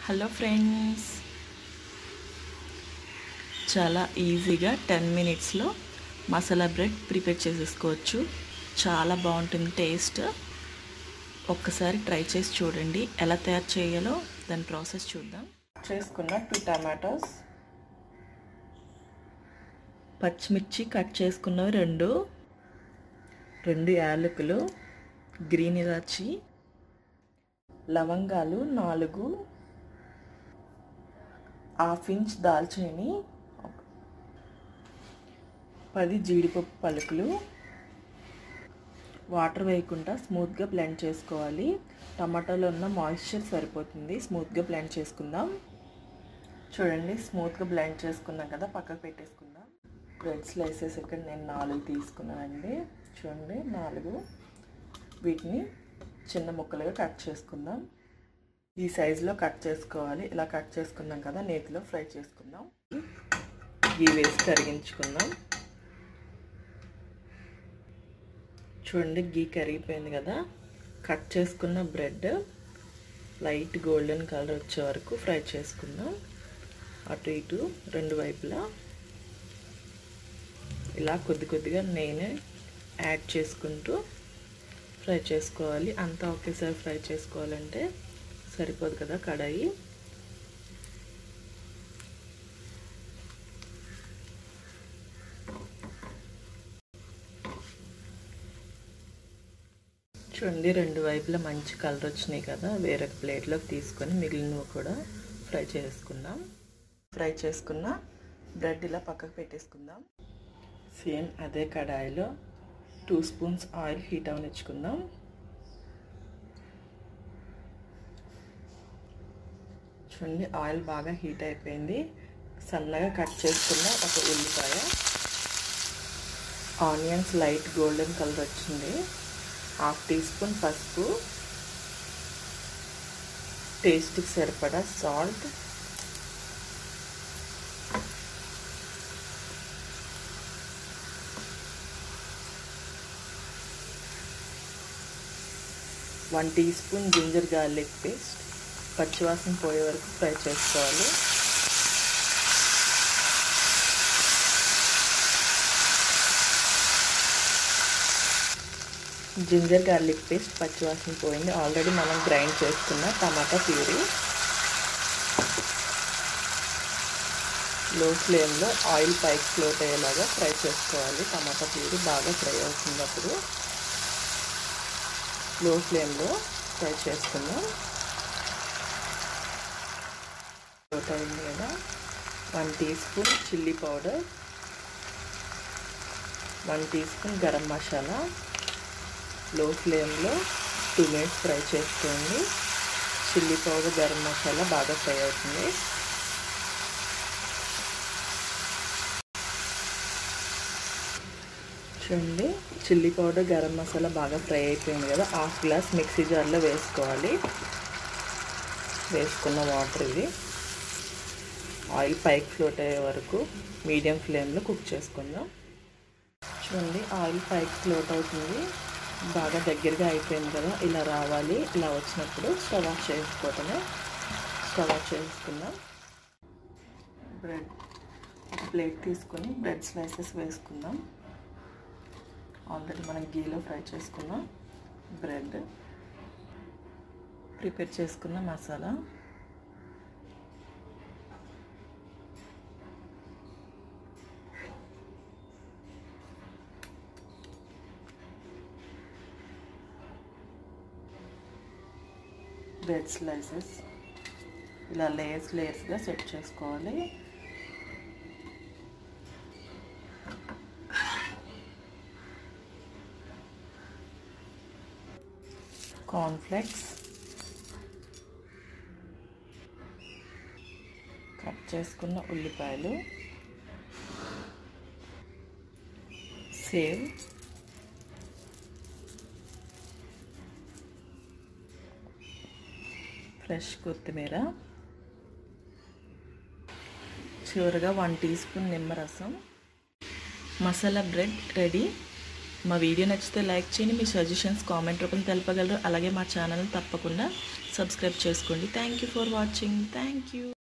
hello friends చాలా ఈజీగా ten మినిట్స్లో మసాలా బ్రెడ్ ప్రిపేర్ చేసేసుకోవచ్చు చాలా బాగుంటుంది టేస్ట్ ఒక్కసారి ట్రై చేసి చూడండి ఎలా తయారు చేయాలో దాని ప్రాసెస్ చూద్దాం చేసుకున్న టూ టమాటోస్ పచ్చిమిర్చి కట్ చేసుకున్నవి రెండు రెండు యాలకులు గ్రీన్ ఇలాచి లవంగాలు నాలుగు హాఫ్ ఇంచ్ దాల్చిని పది జీడిపప్పు పలుకులు వాటర్ వేయకుండా స్మూత్గా బ్లెండ్ చేసుకోవాలి టమాటాలో ఉన్న మాయిశ్చర్ సరిపోతుంది స్మూత్గా బ్లెండ్ చేసుకుందాం చూడండి స్మూత్గా బ్లెండ్ చేసుకున్నాం కదా పక్కకు పెట్టేసుకుందాం బ్రెడ్ స్లైసెస్ ఇక్కడ నేను నాలుగు తీసుకున్నానండి చూడండి నాలుగు వీటిని చిన్న ముక్కలుగా కట్ చేసుకుందాం ఈ సైజులో కట్ చేసుకోవాలి ఇలా కట్ చేసుకున్నాం కదా నేతిలో ఫ్రై చేసుకుందాం గీ వేసి కరిగించుకుందాం చూడండి గీ కరిగిపోయింది కదా కట్ చేసుకున్న బ్రెడ్ లైట్ గోల్డెన్ కలర్ వచ్చే వరకు ఫ్రై చేసుకుందాం అటు ఇటు రెండు వైపులా ఇలా కొద్ది కొద్దిగా నేనే యాడ్ చేసుకుంటూ ఫ్రై చేసుకోవాలి అంతా ఒకేసారి ఫ్రై చేసుకోవాలంటే సరిపోదు కదా కడాయి చూడండి రెండు వైపులా మంచి కలర్ వచ్చినాయి కదా వేరే ప్లేట్లోకి తీసుకొని మిగిలినవి కూడా ఫ్రై చేసుకుందాం ఫ్రై చేసుకున్న బ్రెడ్ ఇలా పక్కకు పెట్టేసుకుందాం సేమ్ అదే కడాయిలో టూ స్పూన్స్ ఆయిల్ హీట్ అవనిచ్చుకుందాం చూడండి ఆయిల్ బాగా హీట్ అయిపోయింది సన్నగా కట్ చేసుకున్న ఒక ఉల్లిపాయ ఆనియన్స్ లైట్ గోల్డెన్ కలర్ వచ్చింది హాఫ్ టీ స్పూన్ పసుపు టేస్ట్కి సరిపడా salt one teaspoon ginger garlic paste పచ్చివాసన పోయే వరకు ఫ్రై చేసుకోవాలి జింజర్ గార్లిక్ పేస్ట్ పచ్చివాసన పోయింది ఆల్రెడీ మనం గ్రైండ్ చేసుకున్న టమాటా ప్యూరీ లో ఫ్లేమ్లో ఆయిల్ పైకి ఫ్లోట్ అయ్యేలాగా ఫ్రై చేసుకోవాలి టమాటా ప్యూరీ బాగా ఫ్రై అవుతుంది అప్పుడు లో ఫ్లేమ్లో ఫ్రై చేసుకుందాం ఫ్లోట్ అయింది కదా one teaspoon chilli powder one teaspoon garam masala low ఫ్లేమ్లో టూ మినిట్స్ ఫ్రై చేసుకోండి చిల్లీ పౌడర్ గరం మసాలా బాగా ఫ్రై అవుతుంది చూడండి చిల్లీ పౌడర్ గరం మసాలా బాగా ఫ్రై అయిపోయింది కదా హాఫ్ గ్లాస్ మిక్సీ జార్లో వేసుకోవాలి వేసుకున్న వాటర్ ఇది ఆయిల్ పైకి ఫ్లోట్ అయ్యే వరకు మీడియం ఫ్లేమ్లో కుక్ చేసుకుందాం చూడండి ఆయిల్ పైకి ఫ్లోట్ అవుతుంది బాగా దగ్గరగా అయిపోయింది కదా ఇలా రావాలి ఇలా వచ్చినప్పుడు స్టవ్ ఆఫ్ చేసుకోవటమే స్టవ్ ఆఫ్ చేసుకుందాం బ్రెడ్ ఒక ప్లేట్ తీసుకొని బ్రెడ్ స్లైసెస్ వేసుకుందాం ఆల్రెడీ మనం గీలో ఫ్రై చేసుకున్న బ్రెడ్ ప్రిపేర్ చేసుకున్న మసాలా బ్రెడ్ స్లైసెస్ ఇలా లేయర్స్ లేయర్స్గా సెట్ చేసుకోవాలి కార్న్ఫ్లెక్స్ కట్ చేసుకున్న ఉల్లిపాయలు సేవ్ ఫ్రెష్ కొత్తిమీర చివరిగా వన్ టీ స్పూన్ నిమ్మరసం మసాలా బ్రెడ్ రెడీ మా వీడియో నచ్చితే లైక్ చేయండి మీ సజెషన్స్ కామెంట్ రూపంలో తెలపగలరు అలాగే మా ఛానల్ తప్పకుండా సబ్స్క్రైబ్ చేసుకోండి thank you for watching thank you